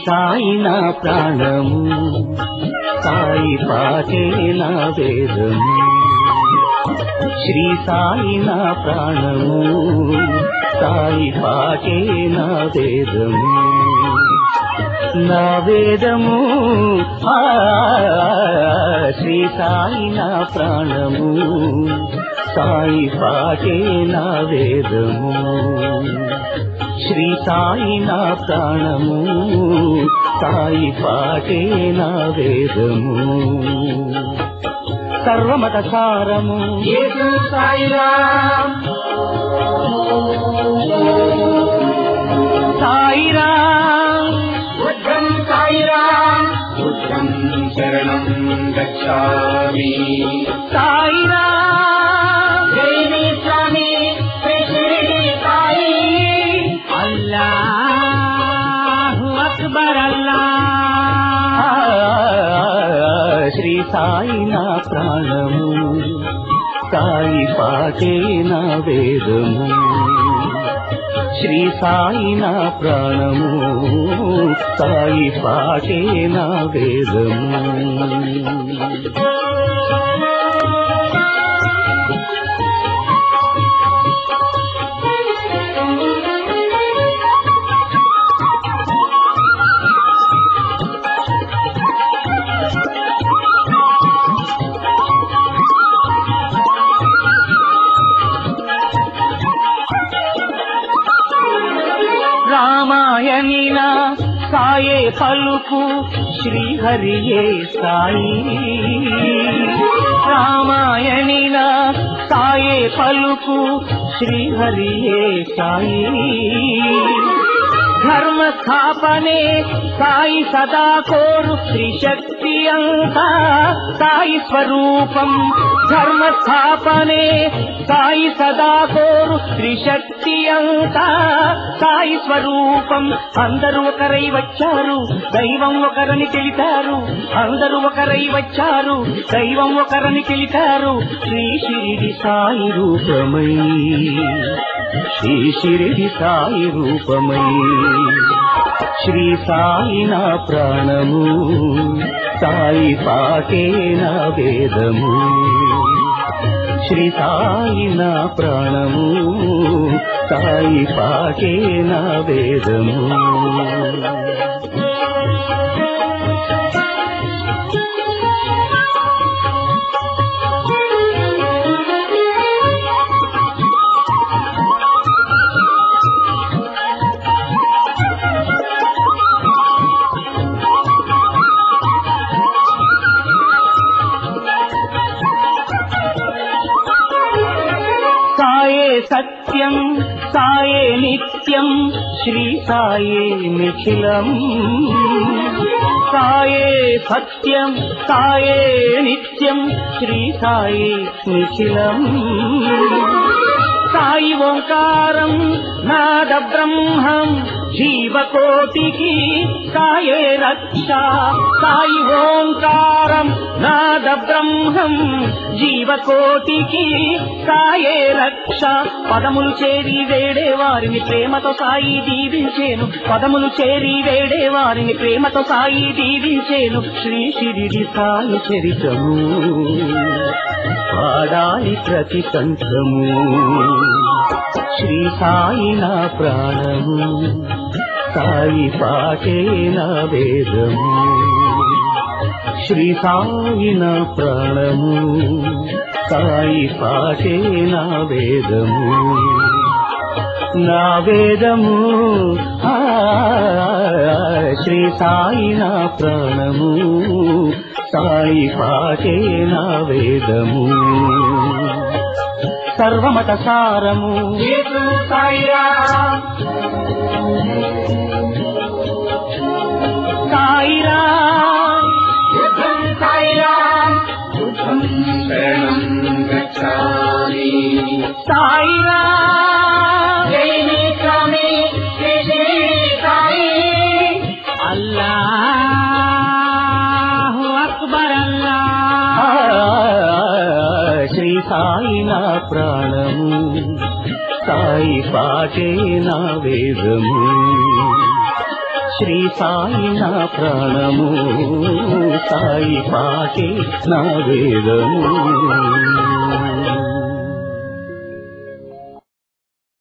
సాయి నా ప్రాణము సాయి పాటే నా వేదము శ్రీ సాయి నా ప్రాణము సాయి పాటే నా వేదము నా వేదము ఆ, శ్రీ సాయి నా ప్రాణము సాయి పాటే నా వేదము శ్రీ సాయి నా ప్రాణము సాయి పాటే నా వేదము సర్వమత సారము యేసు సాయిరామ్ సాయిరామ్ బుద్ధం సాయిరామ్ బుద్ధం శరణం గచ్చామి సాయిరామ్ దేవి స్వామి శ్రీ షిరిడి సాయి అల్లాహు అక్బర్ అల్లా శ్రీ సాయి నా ప్రాణము సాయి పాటే నా వేదము శ్రీ సాయి నా ప్రాణము సాయి పాటే నా వేదము రామాయణిన సాయే పలుకు శ్రీహరియే సాయి రామాయణిన సాయే పలుకు శ్రీహరియే సాయి ధర్మ స్థాపనే సాయి సదా కోరు త్రిశక్తి అంతా సాయి స్వరూపం ధర్మ స్థాపనే సాయి సదా కోరు త్రిశక్తి అంతా సాయి స్వరూపం అందరూ ఒకరై వచ్చారు దైవం ఒకరని తెలిపారు అందరూ ఒకరై వచ్చారు దైవం ఒకరని తెలిపారు శ్రీ షిరిడి సాయి రూపమై శ్రీ షిరిడి సాయి రూపమై శ్రీ సాయి నా ప్రాణము సాయి పాటే నా వేదము శ్రీ సాయి నా ప్రాణము సాయి పాటే నా వేదము సాయే సత్యం సాయే నిత్యం శ్రీ సాయే నిఖిలం సాయే సత్యం సాయే నిత్యం శ్రీ సాయే నిఖిలం సాయి ఓంకారం నాద బ్రహ్మం జీవకోటికి సాయే రక్ష సాయి ఓంకారం నాద బ్రహ్మం జీవకోటికి సాయే రక్ష పదములు చేరి వేడే వారిని ప్రేమతో సాయి దీవించేను పదములు చేరి వేడే వారిని ప్రేమతో సాయి దీవించేను శ్రీ షిరిడి సాయి చరితము పాడాలి ప్రతి కంఠము శ్రీ సాయి నా ప్రాణము సాయి పాటే నా వేదము శ్రీ సాయి నా ప్రాణము సాయి పాటే నా వేదము నా వేదము ఆ, శ్రీ సాయి నా ప్రాణము సాయి పాటే నా వేదము సర్వమత సారము యేసు సాయిరామ్ సాయిరా బుద్ధం సాయిరామ్ బుద్ధం శరణం గచ్చామి సాయిరా దేవి స్వామి శ్రీ షిరిడి సాయి అల్లాహు అక్బర్ అల్లా శ్రీ సాయి నా ప్రాణము సాయి పాటే నా వేదము శ్రీ సాయి నా ప్రాణము సాయి పాటే నా వేదము